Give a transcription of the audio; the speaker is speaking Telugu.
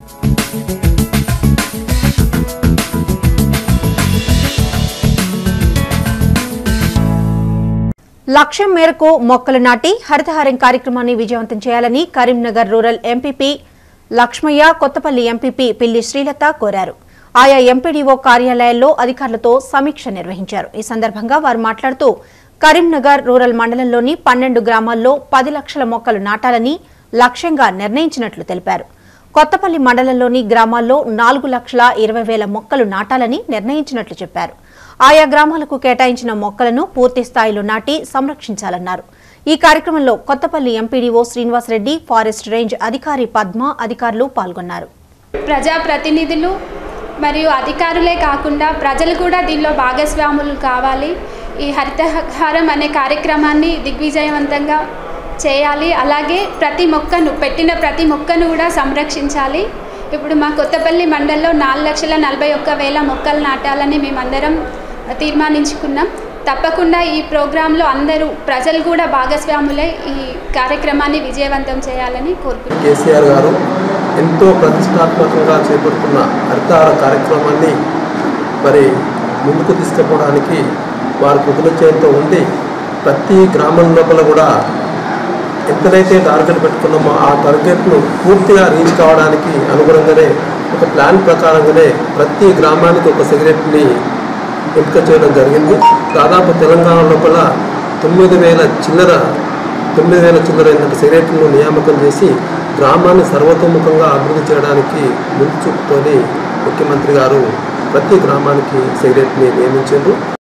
లక్ష్యం మేరకు మొక్కలు నాటి హరితహారం కార్యక్రమాన్ని విజయవంతం చేయాలని Karimnagar rural MPP Lakshmaiah Kothapalli MPP Pilli Srilatha కోరారు ఆయా ఎంపీడీఓ కార్యాలయాల్లో అధికారులతో సమీక్ష నిర్వహించారు ఈ సందర్భంగా వారు మాట్లాడుతూ కరీంనగర్ రూరల్ మండలంలోని పన్నెండు గ్రామాల్లో పది లక్షల మొక్కలు నాటాలని లక్ష్యంగా నిర్ణయించినట్లు తెలిపారు కొత్తపల్లి మండలంలోని గ్రామాల్లో నాలుగు లక్షల ఇరవై వేల మొక్కలు నాటాలని నిర్ణయించినట్లు చెప్పారు ఆయా గ్రామాలకు కేటాయించిన మొక్కలను పూర్తి స్థాయిలో నాటి సంరక్షించాలన్నారు ఈ కార్యక్రమంలో Kothapalli MPDO Srinivasa Reddy forest range అధికారి పద్మ అధికారులు పాల్గొన్నారు ప్రజాప్రతినిధులు మరియు అధికారులే కాకుండా ప్రజలు కూడా దీనిలో భాగస్వాములు కావాలి ఈ హరితహారం అనే కార్యక్రమాన్ని దిగ్విజయవంతంగా చేయాలి అలాగే ప్రతి మొక్కను పెట్టిన ప్రతి మొక్కను కూడా సంరక్షించాలి ఇప్పుడు మా కొత్తపల్లి మండలంలో నాలుగు లక్షల నలభై ఒక్క వేల మొక్కలు నాటాలని మేమందరం తీర్మానించుకున్నాం తప్పకుండా ఈ ప్రోగ్రాంలో అందరూ ప్రజలు కూడా భాగస్వాములై ఈ కార్యక్రమాన్ని విజయవంతం చేయాలని కోరుకుంటున్నాం కేసీఆర్ గారు ఎంతో ప్రతిష్టాత్మకంగా చేపడుతున్న హరితహార కార్యక్రమాన్ని మరి ముందుకు తీసుకుపోవడానికి వారు కృతనిశ్చయంతో ఉండి ప్రతి గ్రామం లోపల కూడా ఎంతనైతే టార్గెట్ పెట్టుకున్నామో ఆ టార్గెట్ను పూర్తిగా రీచ్ కావడానికి అనుగుణంగానే ఒక ప్లాన్ ప్రకారంగానే ప్రతి గ్రామానికి ఒక సిగరెట్ని ఎంపిక చేయడం జరిగింది దాదాపు తెలంగాణ లోపల తొమ్మిది వేల చిల్లర తొమ్మిది వేల చిల్లర ఏంటంటే సిగరెట్లను నియామకం చేసి గ్రామాన్ని సర్వతోముఖంగా అభివృద్ధి చేయడానికి ముందు చూపుతోని ముఖ్యమంత్రి గారు ప్రతి గ్రామానికి సిగరెట్ని నియమించారు